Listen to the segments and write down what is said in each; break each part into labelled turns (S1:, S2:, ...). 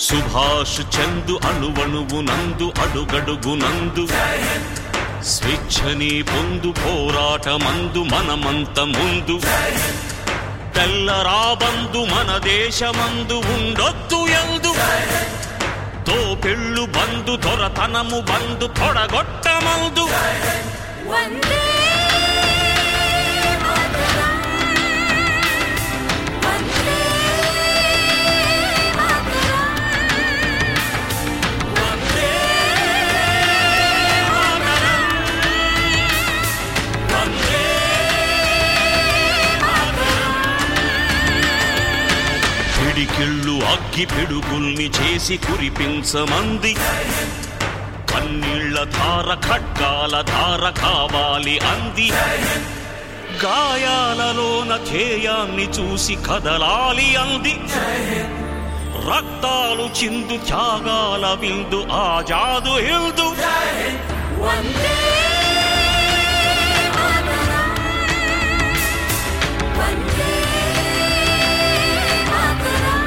S1: సుభాష్ చందు అణువణువు నందు అడుగడుగు నందు స్వేచ్ఛని పొందు పోరాటమందు మనమంత ముందు తెల్లరాబందు మన దేశమందు ఉండొద్దు ఎందు తోపెళ్ళు బందు దొరతనము బందు తొడగొట్టమందు
S2: వందే మాతరం వందే మాతరం
S1: వందే మాతరం వందే పిడికిళ్ళు అగ్గి పిడుగుల్ని చేసి కురిపించమంది కన్నీళ్ల ధార ఖడ్గాల ధార కావాలి అంది గాయాలలోన ధ్యేయాన్ని చూసి కదలాలి అంది రక్తాలు చిందు త్యాగాల విందు ఆజాదు హిందు
S2: వందే మాతరం వందే మాతరం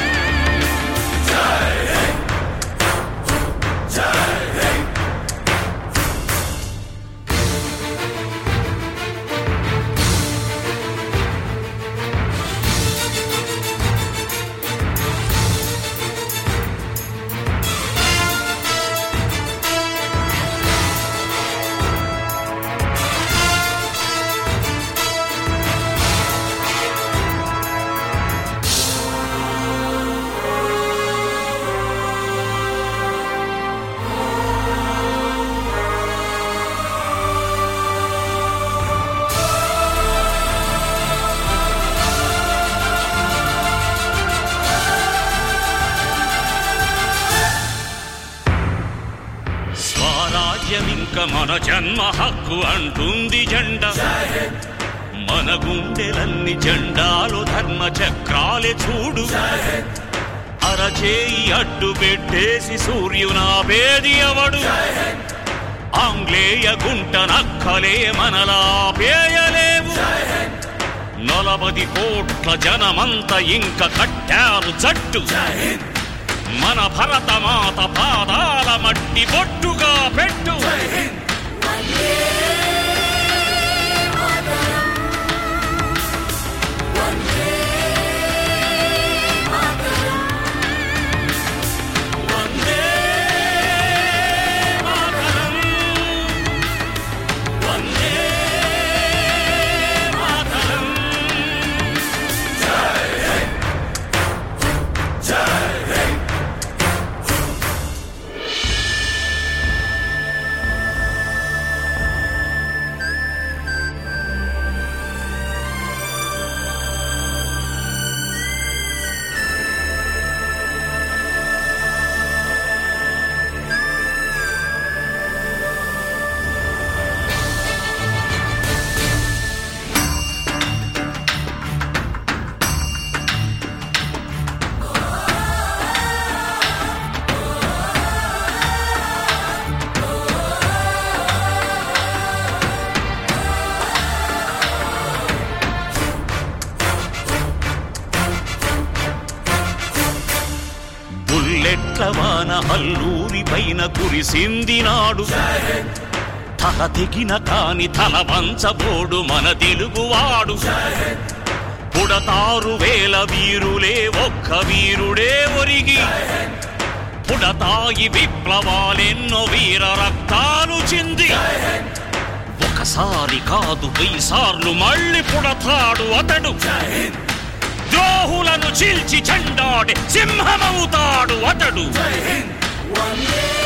S1: స్వరాజ్యం ఇంక మన జన్మ హక్కు అంటుంది జెండా మన గుండెలన్ని జెండాలు ధర్మ చక్రాలే చూడు అరచేయి అడ్డు పెట్టేసి సూర్యునాపేది అవడు ఆంగ్లేయ గుంట నక్కలే మనలా పేయలేవు నలభది కోట్ల జనమంత ఇంక కట్టారు జట్టు మన భరతమాత పాదాల మట్టి బొట్టుగా పెట్టు
S2: వందే మాతరం వందే మాతరం
S1: వందే మాతరం వందే మాతరం బుల్లెట్ల వాన హల్లూరి పైన కురిసింది నాడు తల తెగిన కాని తల వంచబోడు మన తెలుగువాడు పుడతారు వేల వీరులే ఒక్క వీరుడే ఒరిగి పుడతాయి విప్లవాలెన్నో వీర రక్తాలు చింది ఒకసారి కాదు వెయ్యి సార్లు మళ్ళీ పుడతాడు అతడు ద్రోహులను చీల్చి చెండాడి సింహమవుతాడు అతడు
S2: వందే